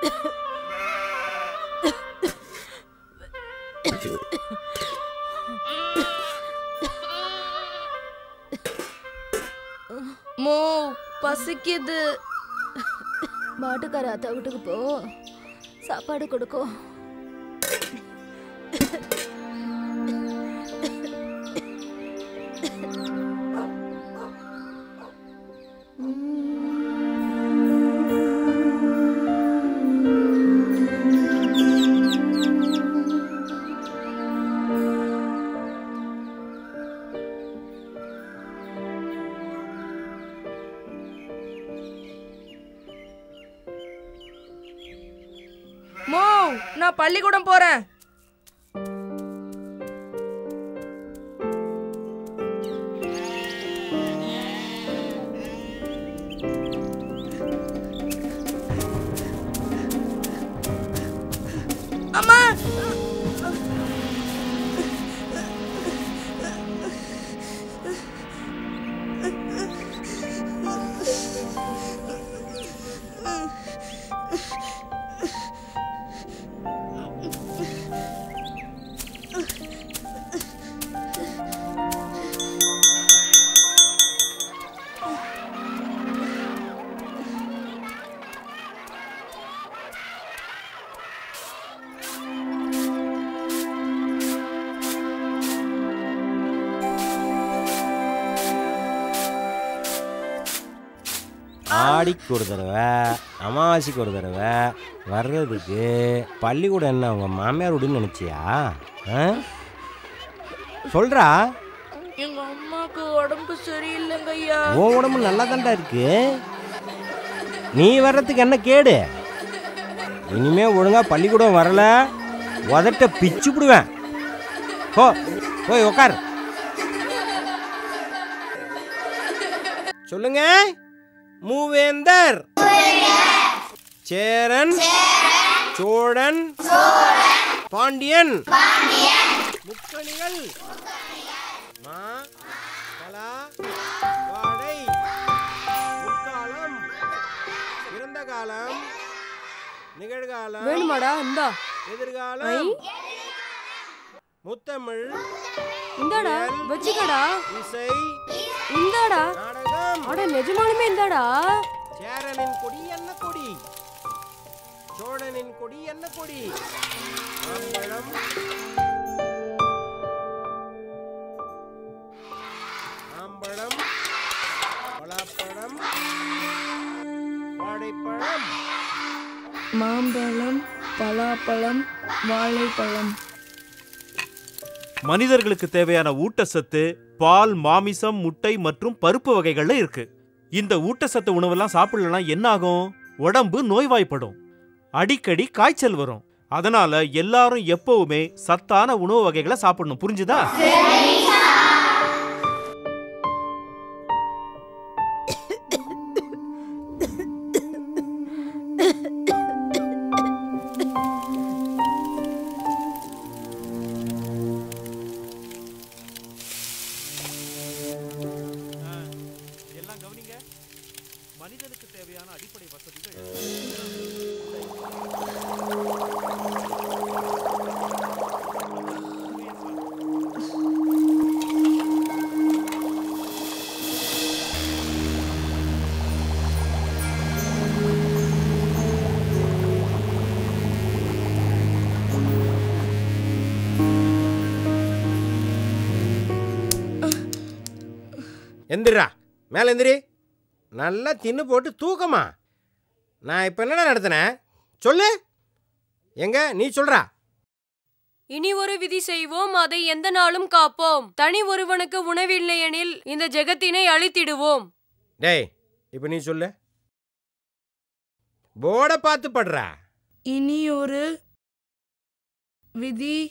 மோ பசிக்குது மாட்டுக்கார அத்தா வீட்டுக்கு போ சாப்பாடு கொடுக்கும் மோ நான் பள்ளிக்கூடம் போறேன் அம்மா ஆடிக்கு ஒரு தடவை அமாவாசைக்கு ஒரு தடவை வர்றதுக்கு பள்ளிக்கூடம் என்ன உங்க மாமியார் விடுன்னு நினைச்சியா ஆ? சொல்றா எங்க அம்மாக்கு உடம்பு சரியில்லைங்க ஐயா உன் உடம்பு நல்லா தான்டா இருக்கு நீ வர்றதுக்கு என்ன கேடு இனிமே ஒழுங்கா பள்ளிக்கூடம் வரல உதட்ட பிச்சு விடுவேன் போ போய் உக்கார் சொல்லுங்க மூவேந்தர் சேரன் சோழன் பாண்டியன் முக்கணிகள் மா பலா வாழை முற்காலம் இறந்த காலம் நிகழ்காலம் வேணுமாடா இந்தா எதிர்காலம் முத்தமிழ் இந்தாடா வச்சுக்கடா இசை இந்தாடா நாடகம் அட நிஜமாலுமே இந்தாடா சேரனின் கொடி என்ன கொடி சோழனின் கொடி என்ன கொடி மாம்பழம் மாம்பழம் பலாப்பழம் வாழைப்பழம் மாம்பழம் பலாப்பழம் வாழைப்பழம் மனிதர்களுக்கு தேவையான ஊட்டச்சத்து பால் மாமிசம் முட்டை மற்றும் பருப்பு வகைகள்ல இருக்கு இந்த ஊட்டச்சத்து உணவெல்லாம் சாப்பிடலனா என்ன ஆகும் உடம்பு நோய்வாய்ப்படும் அடிக்கடி காய்ச்சல் வரும் அதனால எல்லாரும் எப்பவுமே சத்தான உணவு வகைகளை சாப்பிடணும் புரிஞ்சுதா எல்லாம் கவனிங்க மனிதனுக்கு தேவையான அடிப்படை வசதிகள் எந்திரா மேலே எந்திரி நல்லா தின்னு போட்டு தூக்கமா நான் இப்போ என்னடா நடத்தினேன் சொல்லு எங்க நீ சொல்றா இனி ஒரு விதி செய்வோம் அதை எந்த நாளும் காப்போம் தனி ஒருவனுக்கு உணவில்லையெனில் இந்த ஜெகத்தினை அழித்திடுவோம் டேய் இப்போ நீ சொல்லு போர்டை பார்த்து படுறா இனி ஒரு விதி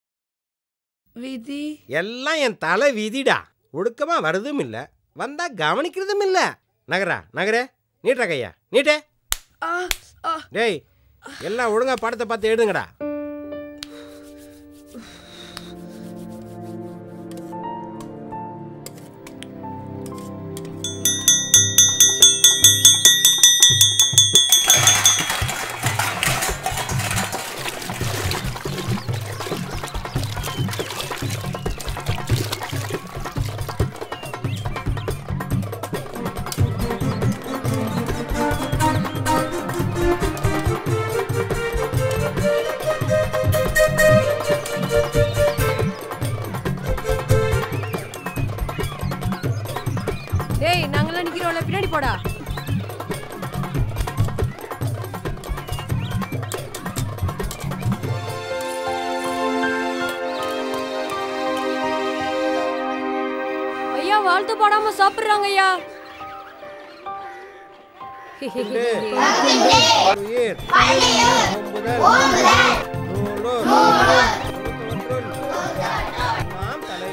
விதி எல்லாம் என் தலை விதிடா ஒடுக்கமா வரதும் இல்லை வந்தா கவனிக்கிறதும் இல்லை நகரா நகரே நீட்டா கையா நீட்டே ஆ ஆ டேய் எல்லாம் ஒழுங்கா படத்தை பார்த்து எழுதுங்கடா போடா ஐயா வாழ்த்து போடாம சாப்பிடுறாங்க ஐயா உயிர் ஓம்புதல், நூலோர், எல்லாம் தலை.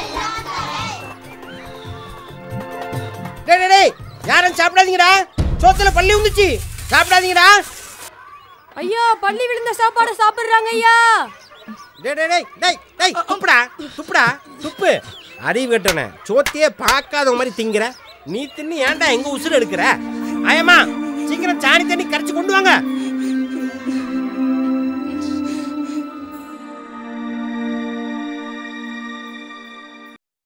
டேய், டேய், டேய், யாரும் சாப்பிடாதீங்கடா சோத்துல பள்ளி வந்துச்சு சாப்பிடாதீங்கடா ஐயா பள்ளி விழுந்த சாப்பாடு சாப்பிடுறாங்க ஐயா டேய் டேய் டேய் டேய் டேய் துப்புடா துப்புடா துப்பு அறிவு கட்டண சோத்தையே பார்க்காத மாதிரி திங்கிற நீ தின்னு ஏன்டா எங்க உசுறு எடுக்கிற ஆயம்மா சீக்கிரம் சாணி தண்ணி கரைச்சு கொண்டு வாங்க